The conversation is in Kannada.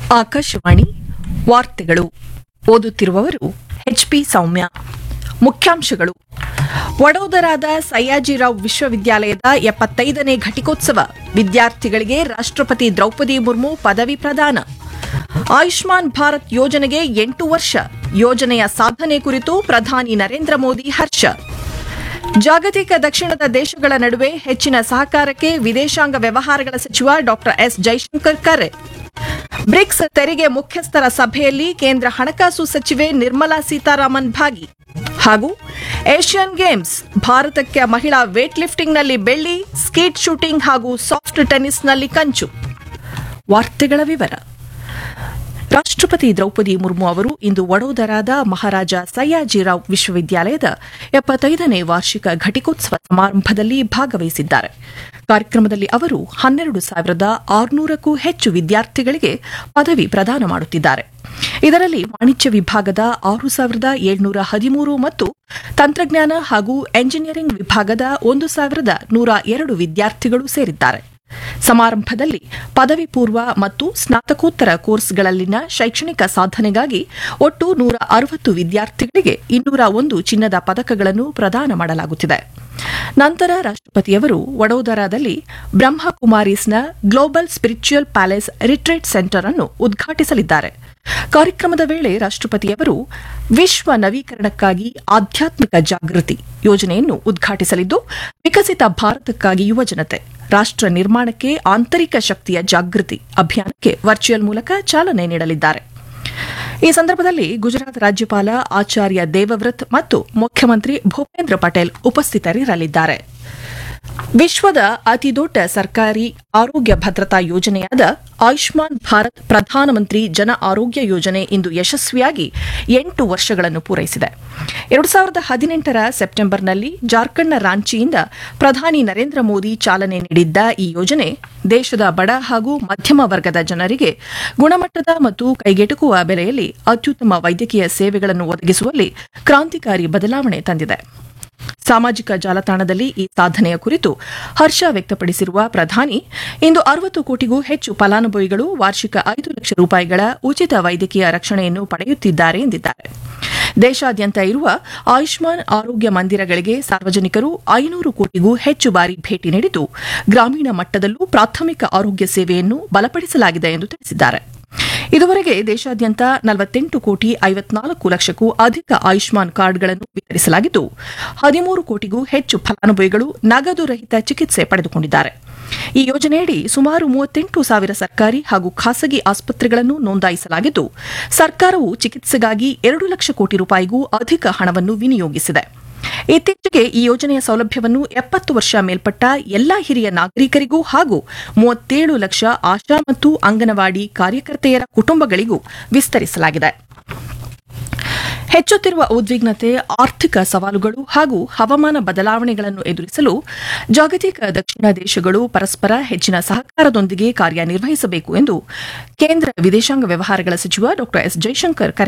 ಆಕಾಶವಾಣಿ ವಾರ್ತೆಗಳು ಓದುತ್ತಿರುವವರು ಎಚ್ಪಿ ಸೌಮ್ಯ ಮುಖ್ಯಾಂಶಗಳು ವಡೋದರಾದ ಸಯ್ಯಾಜಿರಾವ್ ವಿಶ್ವವಿದ್ಯಾಲಯದ ಎಪ್ಪತ್ತೈದನೇ ಘಟಿಕೋತ್ಸವ ವಿದ್ಯಾರ್ಥಿಗಳಿಗೆ ರಾಷ್ಟ್ರಪತಿ ದ್ರೌಪದಿ ಮುರ್ಮು ಪದವಿ ಪ್ರದಾನ ಆಯುಷ್ಮಾನ್ ಭಾರತ್ ಯೋಜನೆಗೆ ಎಂಟು ವರ್ಷ ಯೋಜನೆಯ ಸಾಧನೆ ಕುರಿತು ಪ್ರಧಾನಿ ನರೇಂದ್ರ ಮೋದಿ ಹರ್ಷ ಜಾಗತಿಕ ದಕ್ಷಿಣದ ದೇಶಗಳ ನಡುವೆ ಹೆಚ್ಚಿನ ಸಹಕಾರಕ್ಕೆ ವಿದೇಶಾಂಗ ವ್ಯವಹಾರಗಳ ಸಚಿವ ಡಾ ಎಸ್ ಜೈಶಂಕರ್ ಕರೆ ಬ್ರಿಕ್ಸ್ ತೆರಿಗೆ ಮುಖ್ಯಸ್ಥರ ಸಭೆಯಲ್ಲಿ ಕೇಂದ್ರ ಹಣಕಾಸು ಸಚಿವೆ ನಿರ್ಮಲಾ ಸೀತಾರಾಮನ್ ಭಾಗಿ ಹಾಗೂ ಏಷ್ಯನ್ ಗೇಮ್ಸ್ ಭಾರತಕ್ಕೆ ಮಹಿಳಾ ವೇಟ್ ಲಿಫ್ಟಿಂಗ್ನಲ್ಲಿ ಬೆಳ್ಳಿ ಸ್ಕೀಟ್ ಶೂಟಿಂಗ್ ಹಾಗೂ ಸಾಫ್ಟ್ ಟೆನ್ನಿಸ್ನಲ್ಲಿ ಕಂಚು ವಾರ್ತೆಗಳ ವಿವರ ರಾಷ್ಟ್ರಪತಿ ದ್ರೌಪದಿ ಮುರ್ಮು ಅವರು ಇಂದು ವಡೋದರಾದ ಮಹಾರಾಜ ಸಯ್ಯಾಜಿರಾವ್ ವಿಶ್ವವಿದ್ಯಾಲಯದ ಎಪ್ಪತ್ತೈದನೇ ವಾರ್ಷಿಕ ಘಟಿಕೋತ್ಸವ ಸಮಾರಂಭದಲ್ಲಿ ಭಾಗವಹಿಸಿದ್ದಾರೆ ಕಾರ್ಯಕ್ರಮದಲ್ಲಿ ಅವರು ಹನ್ನೆರಡು ಸಾವಿರದ ಆರುನೂರಕ್ಕೂ ಹೆಚ್ಚು ವಿದ್ಯಾರ್ಥಿಗಳಿಗೆ ಪದವಿ ಪ್ರದಾನ ಮಾಡುತ್ತಿದ್ದಾರೆ ಇದರಲ್ಲಿ ವಾಣಿಜ್ಯ ವಿಭಾಗದ ಆರು ಸಾವಿರದ ಏಳ್ನೂರ ಹದಿಮೂರು ಮತ್ತು ತಂತ್ರಜ್ಞಾನ ಹಾಗೂ ಎಂಜಿನಿಯರಿಂಗ್ ವಿಭಾಗದ ಒಂದು ಸಾವಿರದ ನೂರ ಎರಡು ವಿದ್ಯಾರ್ಥಿಗಳು ಸೇರಿದ್ದಾರೆ ಸಮಾರಂಭದಲ್ಲಿ ಪದವಿ ಪೂರ್ವ ಮತ್ತು ಸ್ನಾತಕೋತ್ತರ ಕೋರ್ಸ್ಗಳಲ್ಲಿನ ಶೈಕ್ಷಣಿಕ ಸಾಧನೆಗಾಗಿ ಒಟ್ಟು ನೂರ ಅರವತ್ತು ವಿದ್ಯಾರ್ಥಿಗಳಿಗೆ ಇನ್ನೂರ ಒಂದು ಚಿನ್ನದ ಪದಕಗಳನ್ನು ಪ್ರದಾನ ಮಾಡಲಾಗುತ್ತಿದೆ ನಂತರ ರಾಷ್ಟ್ರಪತಿಯವರು ವಡೋದರಾದಲ್ಲಿ ಬ್ರಹ್ಮಕುಮಾರೀಸ್ನ global spiritual palace retreat centre ಅನ್ನು ಉದ್ಘಾಟಿಸಲಿದ್ದಾರೆ ಕಾರ್ಯಕ್ರಮದ ವೇಳೆ ರಾಷ್ಟ್ರಪತಿಯವರು ವಿಶ್ವ ನವೀಕರಣಕ್ಕಾಗಿ ಆಧ್ಯಾತ್ಮಿಕ ಜಾಗೃತಿ ಯೋಜನೆಯನ್ನು ಉದ್ಘಾಟಿಸಲಿದ್ದು ವಿಕಸಿತ ಭಾರತಕ್ಕಾಗಿ ಯುವಜನತೆ ರಾಷ್ಟ್ರ ನಿರ್ಮಾಣಕ್ಕೆ ಆಂತರಿಕ ಶಕ್ತಿಯ ಜಾಗೃತಿ ಅಭಿಯಾನಕ್ಕೆ ವರ್ಚುವಲ್ ಮೂಲಕ ಚಾಲನೆ ನೀಡಲಿದ್ದಾರೆ ಈ ಸಂದರ್ಭದಲ್ಲಿ ಗುಜರಾತ್ ರಾಜ್ಯಪಾಲ ಆಚಾರ್ಯ ದೇವವ್ರತ್ ಮತ್ತು ಮುಖ್ಯಮಂತ್ರಿ ಭೂಪೇಂದ್ರ ಪಟೇಲ್ ಉಪಸ್ಥಿತರಿರಲಿದ್ದಾರೆ ವಿಶ್ವದ ಅತಿದೊಡ್ಡ ಸರ್ಕಾರಿ ಆರೋಗ್ಯ ಭದ್ರತಾ ಯೋಜನೆಯಾದ ಆಯುಷ್ಮಾನ್ ಭಾರತ್ ಪ್ರಧಾನಮಂತ್ರಿ ಜನ ಆರೋಗ್ಯ ಯೋಜನೆ ಇಂದು ಯಶಸ್ವಿಯಾಗಿ ಎಂಟು ವರ್ಷಗಳನ್ನು ಪೂರೈಸಿದೆ ಎರಡು ಸಾವಿರದ ಹದಿನೆಂಟರ ಸೆಪ್ಟೆಂಬರ್ನಲ್ಲಿ ಜಾರ್ಖಂಡ್ನ ರಾಂಚಿಯಿಂದ ಪ್ರಧಾನಿ ನರೇಂದ್ರ ಮೋದಿ ಚಾಲನೆ ನೀಡಿದ್ದ ಈ ಯೋಜನೆ ದೇಶದ ಬಡ ಹಾಗೂ ಮಧ್ಯಮ ವರ್ಗದ ಜನರಿಗೆ ಗುಣಮಟ್ಟದ ಮತ್ತು ಕೈಗೆಟುಕುವ ಬೆಲೆಯಲ್ಲಿ ಅತ್ಯುತ್ತಮ ವೈದ್ಯಕೀಯ ಸೇವೆಗಳನ್ನು ಒದಗಿಸುವಲ್ಲಿ ಕ್ರಾಂತಿಕಾರಿ ಬದಲಾವಣೆ ತಂದಿದೆ ಸಾಮಾಜಿಕ ಜಾಲತಾಣದಲ್ಲಿ ಈ ಸಾಧನೆಯ ಕುರಿತು ಹರ್ಷ ವ್ಯಕ್ತಪಡಿಸಿರುವ ಪ್ರಧಾನಿ ಇಂದು ಅರವತ್ತು ಕೋಟಿಗೂ ಹೆಚ್ಚು ಫಲಾನುಭವಿಗಳು ವಾರ್ಷಿಕ ಐದು ಲಕ್ಷ ರೂಪಾಯಿಗಳ ಉಚಿತ ವೈದ್ಯಕೀಯ ರಕ್ಷಣೆಯನ್ನು ಪಡೆಯುತ್ತಿದ್ದಾರೆ ಎಂದಿದ್ದಾರೆ ದೇಶಾದ್ಯಂತ ಇರುವ ಆಯುಷ್ಮಾನ್ ಆರೋಗ್ಯ ಮಂದಿರಗಳಿಗೆ ಸಾರ್ವಜನಿಕರು ಐನೂರು ಕೋಟಿಗೂ ಹೆಚ್ಚು ಬಾರಿ ಭೇಟಿ ನೀಡಿದ್ದು ಗ್ರಾಮೀಣ ಮಟ್ಟದಲ್ಲೂ ಪ್ರಾಥಮಿಕ ಆರೋಗ್ಯ ಸೇವೆಯನ್ನು ಬಲಪಡಿಸಲಾಗಿದೆ ಎಂದು ತಿಳಿಸಿದ್ದಾರೆ ಇದುವರೆಗೆ ದೇಶಾದ್ಯಂತ ನಲವತ್ತೆಂಟು ಕೋಟಿ ಐವತ್ನಾಲ್ಕು ಲಕ್ಷಕ್ಕೂ ಅಧಿಕ ಆಯುಷ್ಮಾನ್ ಕಾರ್ಡ್ಗಳನ್ನು ವಿತರಿಸಲಾಗಿದ್ದು ಹದಿಮೂರು ಕೋಟಿಗೂ ಹೆಚ್ಚು ಫಲಾನುಭವಿಗಳು ನಗದು ರಹಿತ ಚಿಕಿತ್ಸೆ ಪಡೆದುಕೊಂಡಿದ್ದಾರೆ ಈ ಯೋಜನೆಯಡಿ ಸುಮಾರು ಮೂವತ್ತೆಂಟು ಸಾವಿರ ಸರ್ಕಾರಿ ಹಾಗೂ ಖಾಸಗಿ ಆಸ್ಪತ್ರೆಗಳನ್ನು ನೋಂದಾಯಿಸಲಾಗಿದ್ದು ಸರ್ಕಾರವು ಚಿಕಿತ್ಸೆಗಾಗಿ ಎರಡು ಲಕ್ಷ ಕೋಟಿ ರೂಪಾಯಿಗೂ ಅಧಿಕ ಹಣವನ್ನು ವಿನಿಯೋಗಿಸಿದೆ ಇತ್ತೀಚೆಗೆ ಈ ಯೋಜನೆಯ ಸೌಲಭ್ಯವನ್ನು ಎಪ್ಪತ್ತು ವರ್ಷ ಮೇಲ್ಪಟ್ಟ ಎಲ್ಲಾ ಹಿರಿಯ ನಾಗರಿಕರಿಗೂ ಹಾಗೂ ಮೂವತ್ತೇಳು ಲಕ್ಷ ಆಶಾ ಮತ್ತು ಅಂಗನವಾಡಿ ಕಾರ್ಯಕರ್ತೆಯರ ಕುಟುಂಬಗಳಿಗೂ ವಿಸ್ತರಿಸಲಾಗಿದೆ ಹೆಚ್ಚುತ್ತಿರುವ ಉದ್ವಿಗ್ನತೆ ಆರ್ಥಿಕ ಸವಾಲುಗಳು ಹಾಗೂ ಹವಾಮಾನ ಬದಲಾವಣೆಗಳನ್ನು ಎದುರಿಸಲು ಜಾಗತಿಕ ದಕ್ಷಿಣ ದೇಶಗಳು ಪರಸ್ಪರ ಹೆಚ್ಚಿನ ಸಹಕಾರದೊಂದಿಗೆ ಕಾರ್ಯನಿರ್ವಹಿಸಬೇಕು ಎಂದು ಕೇಂದ್ರ ವಿದೇಶಾಂಗ ವ್ಯವಹಾರಗಳ ಸಚಿವ ಡಾ ಎಸ್ ಜೈಶಂಕರ್ ಕರೆ